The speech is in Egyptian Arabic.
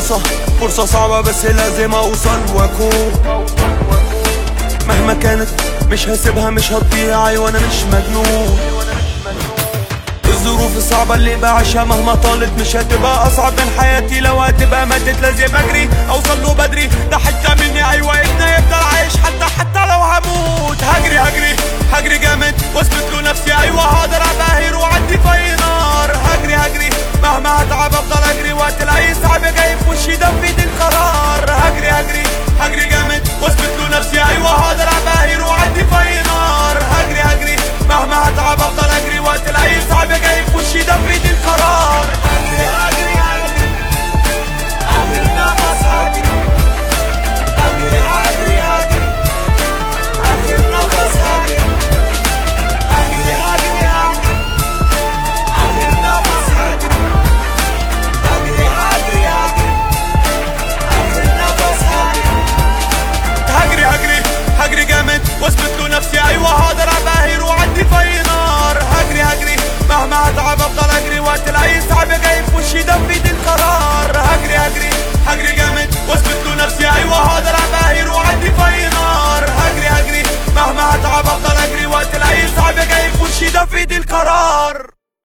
فرصة فرصة صعبة بس لازم اوصل واكون مهما كانت مش هسيبها مش هتضيع ايوه انا مش مجنون الظروف الصعبة اللي بعيشها مهما طالت مش هتبقى أصعب من حياتي لو هتبقى ماتت لازم أجري أوصل له بدري ده حتة مني أيوة ابني يفضل عايش حتى حتى لو هموت هجري هجري هجري جامد واثبت له نفسي أيوة هقدر أبهر وأعدي في أي نار هجري هجري مهما هتعب أفضل أجري وقت الأي صعب جاي في وشي ده في إيدي القرار هجري هجري هجري جامد واثبت له نفسي أيوة هقدر أبهر وأعدي في أي نار هجري هجري مهما هتعب أفضل أجري وقت الأي صعب جاي في وشي ده في إيدي القرار هجري هجري هجري آخر نفس هجري هجري هجري هجري آخر نفس هجري هجري هجري هجري آخر نفس هجري هجري هجري هجري آخر نفس هجري هجري هجري هجري جامد واثبت له نفسي ايوه هقدر ابهر واعدي في اي نار هجري هجري مهما هتعب افضل اجري وقت الاي صعب جاي في وشي ده في ايدي القرار هجري هجري هجري جامد